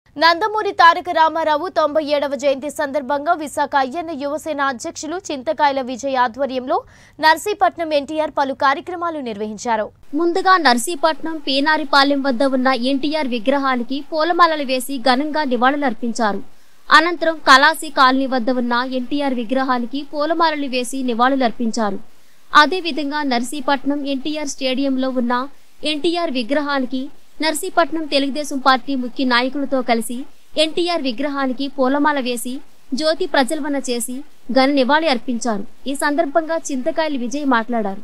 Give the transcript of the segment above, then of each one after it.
నందమూరి తారక రామారావు తొంభై ఏడవ జయంతి సందర్భంగా విశాఖ అయ్యన్న యువసేన అధ్యక్షులు చింతకాయల విజయ్ ఆధ్వర్యంలో నర్సీపట్నం ఎన్టీఆర్ పలు కార్యక్రమాలు నిర్వహించారు ముందుగా నర్సీపట్నం పీనారిపాలెం వద్ద ఉన్న ఎన్టీఆర్ విగ్రహానికి పూలమాలలు వేసి ఘనంగా నివాళులర్పించారు అనంతరం కలాసి కాలనీ వద్ద ఉన్న ఎన్టీఆర్ విగ్రహానికి పూలమాలలు వేసి నివాళులర్పించారు అదేవిధంగా నర్సీపట్నం ఎన్టీఆర్ స్టేడియంలో ఉన్న ఎన్టీఆర్ విగ్రహానికి నర్సీపట్నం తెలుగుదేశం పార్టీ ముఖ్య నాయకులతో కలిసి ఎన్టీఆర్ విగ్రహానికి పూలమాల వేసి జ్యోతి ప్రజ్వలన చేసి ఘన నివాళి అర్పించారు ఈ సందర్భంగా చింతకాయలు విజయ్ మాట్లాడారు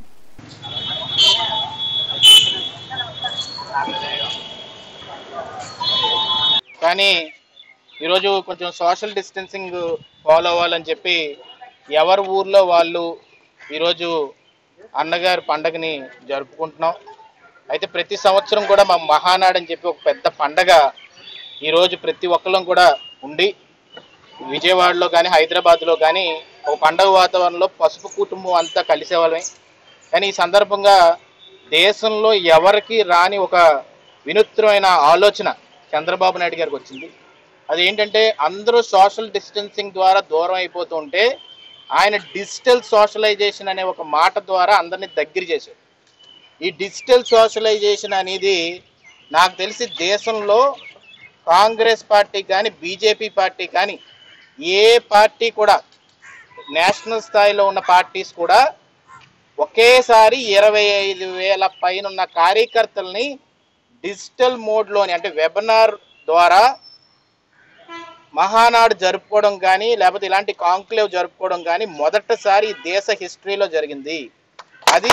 కానీ ఈరోజు కొంచెం సోషల్ డిస్టెన్సింగ్ ఫాలో అవ్వాలని చెప్పి ఎవరి ఊర్లో వాళ్ళు ఈరోజు అన్నగారి పండగని జరుపుకుంటున్నాం అయితే ప్రతి సంవత్సరం కూడా మా మహానాడు అని చెప్పి ఒక పెద్ద పండగ ఈరోజు ప్రతి ఒక్కళ్ళం కూడా ఉండి విజయవాడలో కానీ హైదరాబాద్లో కానీ ఒక పండగ వాతావరణంలో పసుపు కుటుంబం అంతా కలిసేవాళ్ళమే కానీ ఈ సందర్భంగా దేశంలో ఎవరికి రాని ఒక వినూత్నమైన ఆలోచన చంద్రబాబు నాయుడు గారికి వచ్చింది అదేంటంటే అందరూ సోషల్ డిస్టెన్సింగ్ ద్వారా దూరం అయిపోతూ ఉంటే ఆయన డిజిటల్ సోషలైజేషన్ అనే ఒక మాట ద్వారా అందరినీ దగ్గర చేశాడు ఈ డిజిటల్ సోషలైజేషన్ అనేది నాకు తెలిసి దేశంలో కాంగ్రెస్ పార్టీ కానీ బీజేపీ పార్టీ కానీ ఏ పార్టీ కూడా నేషనల్ స్థాయిలో ఉన్న పార్టీస్ కూడా ఒకేసారి ఇరవై ఐదు వేల పైన ఉన్న కార్యకర్తల్ని డిజిటల్ మోడ్లోని అంటే వెబినార్ ద్వారా మహానాడు జరుపుకోవడం కానీ లేకపోతే ఇలాంటి కాంక్లేవ్ జరుపుకోవడం కానీ మొదటిసారి ఈ దేశ హిస్టరీలో జరిగింది అది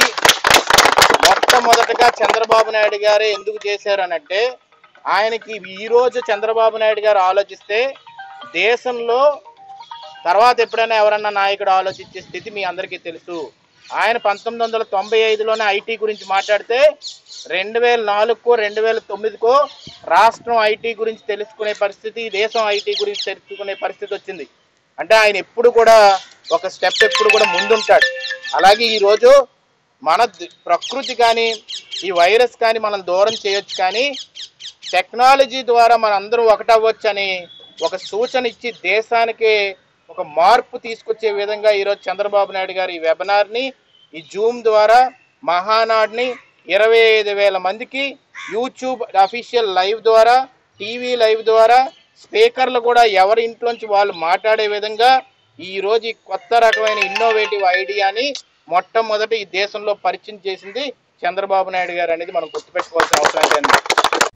మొట్టమొదటగా చంద్రబాబు నాయుడు గారే ఎందుకు చేశారు అనంటే ఆయనకి ఈ రోజు చంద్రబాబు నాయుడు గారు ఆలోచిస్తే దేశంలో తర్వాత ఎప్పుడైనా ఎవరన్నా నాయకుడు ఆలోచించే స్థితి మీ అందరికీ తెలుసు ఆయన పంతొమ్మిది వందల తొంభై ఐదులోనే ఐటీ గురించి మాట్లాడితే రెండు వేల నాలుగుకో రెండు వేల తొమ్మిదికో రాష్ట్రం ఐటీ గురించి తెలుసుకునే పరిస్థితి దేశం ఐటీ గురించి తెలుసుకునే పరిస్థితి వచ్చింది అంటే ఆయన ఎప్పుడు కూడా ఒక స్టెప్ ఎప్పుడు కూడా ముందుంటాడు అలాగే ఈరోజు మన ద- ప్రకృతి కానీ ఈ వైరస్ కానీ మనం దూరం చేయొచ్చు కానీ టెక్నాలజీ ద్వారా మన అందరం ఒకటవ్వచ్చు అని ఒక సూచన ఇచ్చి దేశానికి ఒక మార్పు తీసుకొచ్చే విధంగా ఈరోజు చంద్రబాబు నాయుడు గారు ఈ వెబినార్ని ఈ జూమ్ ద్వారా మహానాడ్ని ఇరవై ఐదు వేల మందికి యూట్యూబ్ అఫీషియల్ లైవ్ ద్వారా టీవీ లైవ్ ద్వారా స్పీకర్లు కూడా ఎవరి ఇంట్లోంచి వాళ్ళు మాట్లాడే విధంగా ఈ రోజు ఈ కొత్త రకమైన ఇన్నోవేటివ్ ఐడియాని మొట్టమొదటి ఈ దేశంలో పరిచయం చేసింది చంద్రబాబు నాయుడు గారు అనేది మనం గుర్తుపెట్టుకోవాల్సిన అవసరం ఏంటంటే